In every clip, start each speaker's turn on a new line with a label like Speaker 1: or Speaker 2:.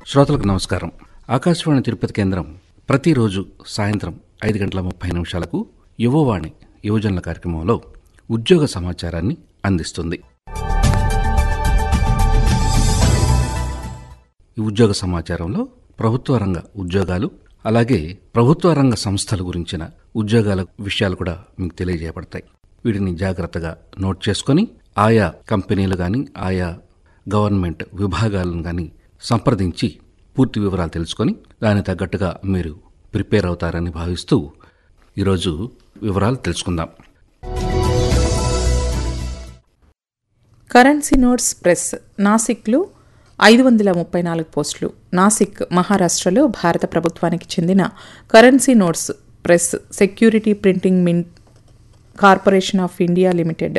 Speaker 1: శ్రోతలకు నమస్కారం ఆకాశవాణి తిరుపతి కేంద్రం ప్రతిరోజు సాయంత్రం ఐదు గంటల ముప్పై నిమిషాలకు యువవాణి యువజనుల కార్యక్రమంలో ఉద్యోగ సమాచారాన్ని అందిస్తుంది ఈ ఉద్యోగ సమాచారంలో ప్రభుత్వ రంగ ఉద్యోగాలు అలాగే ప్రభుత్వ రంగ సంస్థల గురించిన ఉద్యోగాల విషయాలు కూడా మీకు తెలియజేయబడతాయి వీటిని జాగ్రత్తగా నోట్ చేసుకొని ఆయా కంపెనీలు కానీ ఆయా గవర్నమెంట్ విభాగాలను కానీ సంప్రదించి పూర్తి వివరాలు తెలుసుకొని దానికి తగ్గట్టుగా మీరు ప్రిపేర్ అవుతారని భావిస్తూ ఈరోజు వివరాలు తెలుసుకుందాం
Speaker 2: కరెన్సీ నోట్స్ ప్రెస్ నాసిక్లో ఐదు వందల ముప్పై నాలుగు పోస్టులు నాసిక్ మహారాష్ట్రలో భారత ప్రభుత్వానికి చెందిన currency notes press security printing మిన్ corporation of India limited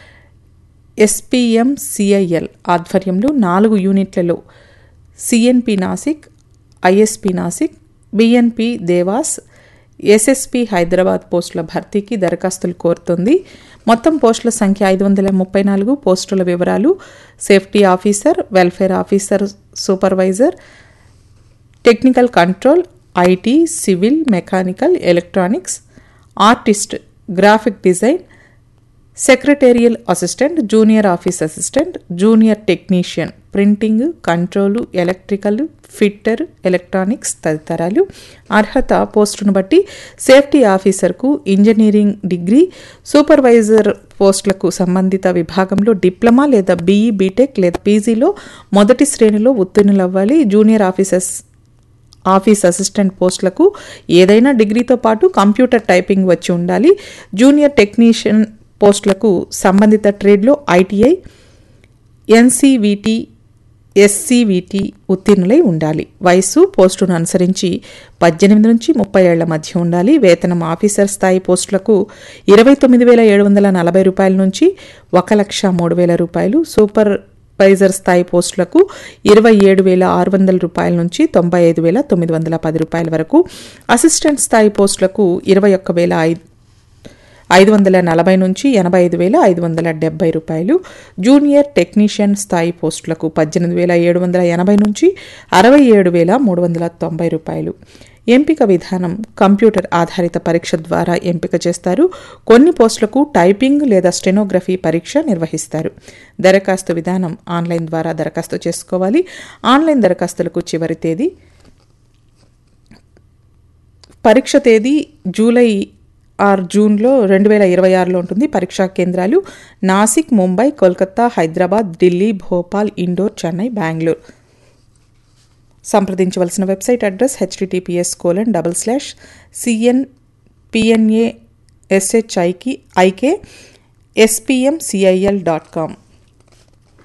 Speaker 2: SPM CIL ఆధ్వర్యంలో నాలుగు యూనిట్లలో CNP Nashik ISP Nashik BNP Dewas SSP Hyderabad పోస్టుల భర్తీకి దరఖాస్తులు కోరుతుంది మొత్తం పోస్టుల సంఖ్య ఐదు వందల ముప్పై నాలుగు పోస్టుల వివరాలు safety officer welfare officer supervisor technical control IT civil mechanical electronics artist graphic design secretarial assistant junior office assistant junior technician printing control electrical fitter electronics తదితరాలు అర్హత పోస్టును బట్టి సేఫ్టీ ఆఫీసర్కు ఇంజనీరింగ్ డిగ్రీ సూపర్వైజర్ పోస్టులకు సంబంధిత విభాగంలో డిప్లొమా లేదా BE BTech లేదా పీజీలో మొదటి శ్రేణిలో ఉత్తీర్ణులవ్వాలి జూనియర్ ఆఫీసర్స్ ఆఫీస్ అసిస్టెంట్ పోస్టులకు ఏదైనా డిగ్రీతో పాటు కంప్యూటర్ టైపింగ్ వచ్చి ఉండాలి జూనియర్ టెక్నీషియన్ పోస్టులకు సంబంధిత ట్రేడ్లో ఐటీఐ ఎన్సీవీటీ ఎస్సీవీటీ ఉత్తీర్ణులై ఉండాలి వయసు పోస్టును అనుసరించి పద్దెనిమిది నుంచి ముప్పై ఏళ్ల మధ్య ఉండాలి వేతనం ఆఫీసర్ స్థాయి పోస్టులకు ఇరవై తొమ్మిది వేల ఏడు వందల నలభై రూపాయల నుంచి ఒక లక్ష మూడు వేల రూపాయలు సూపర్ వైజర్ స్థాయి పోస్టులకు ఇరవై ఏడు వేల ఆరు వందల రూపాయల నుంచి తొంభై ఐదు వేల తొమ్మిది వందల పది రూపాయల వరకు అసిస్టెంట్ స్థాయి పోస్టులకు ఇరవై ఒక్క వేల ఐదు ఐదు వందల నలభై నుంచి ఎనభై ఐదు వేల ఐదు వందల డెబ్బై రూపాయలు జూనియర్ టెక్నీషియన్ స్థాయి పోస్టులకు పద్దెనిమిది వేల ఏడు వందల ఎనభై నుంచి అరవై ఏడు వేల మూడు వందల తొంభై రూపాయలు ఎంపిక విధానం కంప్యూటర్ ఆధారిత పరీక్ష ద్వారా ఎంపిక చేస్తారు కొన్ని పోస్టులకు టైపింగ్ లేదా స్టెనోగ్రఫీ పరీక్ష నిర్వహిస్తారు దరఖాస్తు విధానం ఆన్లైన్ ద్వారా దరఖాస్తు చేసుకోవాలి ఆన్లైన్ దరఖాస్తులకు చివరి తేదీ పరీక్ష తేదీ జూలై ఆర్ జూన్లో రెండు వేల ఇరవై ఆరులో ఉంటుంది పరీక్షా కేంద్రాలు నాసిక్ ముంబై కోల్కతా హైదరాబాద్ ఢిల్లీ భోపాల్ ఇండోర్ చెన్నై బెంగళూరు సంప్రదించవలసిన website address HTTPS colon double slash CN PNA SHIK IK SPM CIL dot com